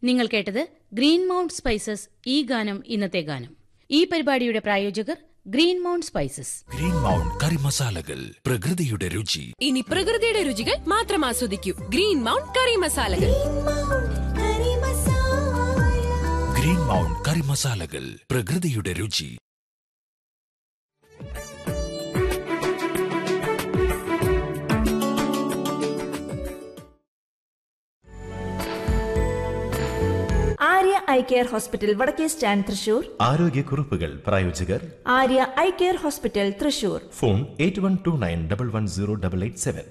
നിങ്ങൾ കേട്ടത് green mount spices ഈ ഗാനം ഇന്നത്തെ ഗാനം ഈ പരിപാടിയുടെ പ്രായോജകർ green mount spices green mount curry മസാലകൾ പ്രകൃതിയുടെ രുചി ഇനി പ്രകൃതിയുടെ രുചികൾ മാത്രം ആസ്വദിക്കൂ ഗ്രീൻ മൗണ്ട് കറി മസാലകൾ ഗ്രീൻ മൗണ്ട് കറി മസാലകൾ പ്രകൃതിയുടെ രുചി ആര്യ ഐ കെയർ ഹോസ്പിറ്റൽ വടക്കേ സ്റ്റാൻഡ് തൃശൂർ ആരോഗ്യക്കുറിപ്പുകൾ പ്രായോജകർ Arya eye care hospital Thrissur phone eight one two nine double one zero double eight seven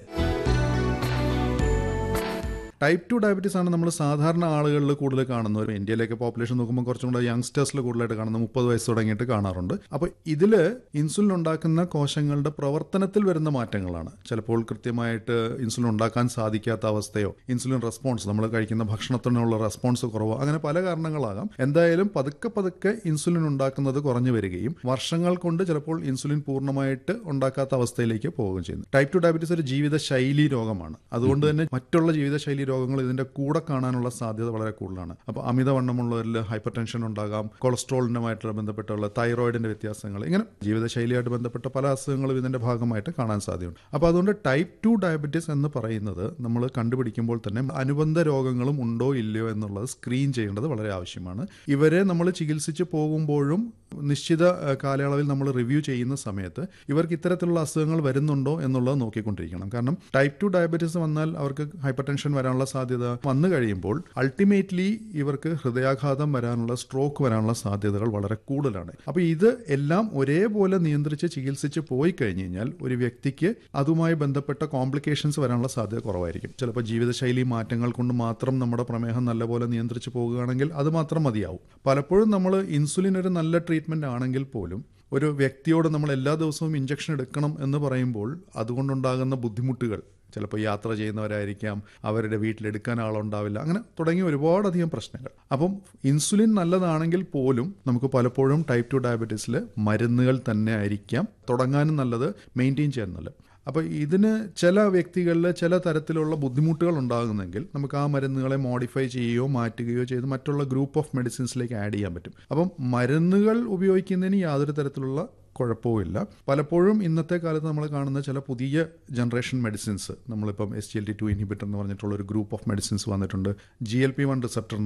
type two diabetes ആണ് നമ്മൾ സാധാരണ ആളുകളിൽ കൂടുതൽ കാണുന്നത് ഇന്ത്യയിലേക്ക് പോപ്പുലേഷൻ നോക്കുമ്പോൾ കുറച്ചും കൂടെ യങ്സ്റ്റേഴ്സിൽ കൂടുതലായിട്ട് കാണുന്നത് മുപ്പത് വയസ്സ് തുടങ്ങിയിട്ട് കാണാറുണ്ട് അപ്പോൾ ഇതിൽ ഇൻസുലിൻ ഉണ്ടാക്കുന്ന കോശങ്ങളുടെ പ്രവർത്തനത്തിൽ വരുന്ന മാറ്റങ്ങളാണ് ചിലപ്പോൾ കൃത്യമായിട്ട് ഇൻസുലിൻ ഉണ്ടാക്കാൻ സാധിക്കാത്ത അവസ്ഥയോ ഇൻസുലിൻ റെസ്പോൺസ് നമ്മൾ കഴിക്കുന്ന ഭക്ഷണത്തിനുള്ള റെസ്പോൺസ് കുറവോ അങ്ങനെ പല കാരണങ്ങളാകാം എന്തായാലും പതുക്കെ പതുക്കെ ഇൻസുലിൻ ഉണ്ടാക്കുന്നത് കുറഞ്ഞു വരികയും വർഷങ്ങൾ കൊണ്ട് ചിലപ്പോൾ ഇൻസുലിൻ പൂർണ്ണമായിട്ട് ഉണ്ടാക്കാത്ത അവസ്ഥയിലേക്ക് പോവുകയും ചെയ്യുന്നു ടൈപ്പ് ടു ഡയബറ്റീസ് ഒരു ജീവിതശൈലി രോഗമാണ് അതുകൊണ്ട് തന്നെ മറ്റുള്ള ജീവിതശൈലി രോഗങ്ങൾ ഇതിന്റെ കൂടെ കാണാനുള്ള സാധ്യത വളരെ കൂടുതലാണ് അപ്പോൾ അമിതവണ്ണമുള്ളവരിൽ ഹൈപ്പർ ടെൻഷൻ ഉണ്ടാകാം കൊളസ്ട്രോളിനുമായിട്ടുള്ള ബന്ധപ്പെട്ടുള്ള തൈറോയിഡിന്റെ വ്യത്യാസങ്ങൾ ഇങ്ങനെ ജീവിതശൈലിയായിട്ട് ബന്ധപ്പെട്ട പല അസുഖങ്ങളും ഇതിന്റെ ഭാഗമായിട്ട് കാണാൻ സാധ്യതയുണ്ട് അപ്പോൾ അതുകൊണ്ട് ടൈപ്പ് ടു ഡയബറ്റീസ് എന്ന് പറയുന്നത് നമ്മൾ കണ്ടുപിടിക്കുമ്പോൾ തന്നെ അനുബന്ധ രോഗങ്ങളും ഉണ്ടോ ഇല്ലയോ എന്നുള്ളത് സ്ക്രീൻ ചെയ്യേണ്ടത് വളരെ ആവശ്യമാണ് ഇവരെ നമ്മൾ ചികിത്സിച്ച് പോകുമ്പോഴും നിശ്ചിത ഏഹ്, കാലയളവിൽ നമ്മൾ റിവ്യൂ ചെയ്യുന്ന സമയത്ത് ഇവർക്ക് ഇത്തരത്തിലുള്ള അസുഖങ്ങൾ വരുന്നുണ്ടോ എന്നുള്ളത് നോക്കിക്കൊണ്ടിരിക്കണം കാരണം ടൈപ്പ് ടു ഡയബറ്റീസ് വന്നാൽ അവർക്ക് ഹൈപ്പർ ടെൻഷൻ വരാനുള്ള സാധ്യത വന്നു കഴിയുമ്പോൾ അൾട്ടിമേറ്റ്ലി ഇവർക്ക് ഹൃദയാഘാതം വരാനുള്ള സ്ട്രോക്ക് വരാനുള്ള സാധ്യതകൾ വളരെ കൂടുതലാണ് അപ്പോൾ ഇത് എല്ലാം ഒരേപോലെ നിയന്ത്രിച്ച് ചികിത്സിച്ച് പോയി കഴിഞ്ഞു കഴിഞ്ഞാൽ ഒരു വ്യക്തിക്ക് അതുമായി ബന്ധപ്പെട്ട കോംപ്ലിക്കേഷൻസ് വരാനുള്ള സാധ്യത കുറവായിരിക്കും ചിലപ്പോൾ ജീവിതശൈലി മാറ്റങ്ങൾ കൊണ്ട് മാത്രം നമ്മുടെ പ്രമേഹം നല്ലപോലെ നിയന്ത്രിച്ച് പോകുകയാണെങ്കിൽ അത് മാത്രം മതിയാവും പലപ്പോഴും നമ്മൾ ഇൻസുലിൻ ഒരു നല്ല ട്രീറ്റ്മെന്റ് ആണെങ്കിൽ പോലും ഒരു വ്യക്തിയോട് നമ്മൾ എല്ലാ ദിവസവും ഇഞ്ചക്ഷൻ എടുക്കണം എന്ന് പറയുമ്പോൾ അതുകൊണ്ടുണ്ടാകുന്ന ബുദ്ധിമുട്ടുകൾ ചിലപ്പോൾ യാത്ര ചെയ്യുന്നവരായിരിക്കാം അവരുടെ വീട്ടിലെടുക്കാൻ ആളുണ്ടാവില്ല അങ്ങനെ തുടങ്ങിയ ഒരുപാടധികം പ്രശ്നങ്ങൾ അപ്പം ഇൻസുലിൻ നല്ലതാണെങ്കിൽ പോലും നമുക്ക് പലപ്പോഴും ടൈപ്പ് ടു ഡയബറ്റീസിൽ മരുന്നുകൾ തന്നെ ആയിരിക്കാം തുടങ്ങാനും നല്ലത് മെയിൻറ്റെയിൻ ചെയ്യാൻ നല്ലത് അപ്പോൾ ഇതിന് ചില വ്യക്തികളിൽ ചില തരത്തിലുള്ള ബുദ്ധിമുട്ടുകൾ ഉണ്ടാകുന്നെങ്കിൽ നമുക്ക് ആ മരുന്നുകളെ മോഡിഫൈ ചെയ്യുകയോ മാറ്റുകയോ ചെയ്ത് മറ്റുള്ള ഗ്രൂപ്പ് ഓഫ് മെഡിസിൻസിലേക്ക് ആഡ് ചെയ്യാൻ പറ്റും അപ്പം മരുന്നുകൾ ഉപയോഗിക്കുന്നതിന് യാതൊരു തരത്തിലുള്ള കുഴപ്പവുമില്ല പലപ്പോഴും ഇന്നത്തെ കാലത്ത് നമ്മൾ കാണുന്ന ചില പുതിയ ജനറേഷൻ മെഡിസിൻസ് നമ്മളിപ്പം S G L T two inhibitor എന്ന് പറഞ്ഞിട്ടുള്ള ഒരു ഗ്രൂപ്പ് ഓഫ് മെഡിസിൻസ് വന്നിട്ടുണ്ട് G L P one receptor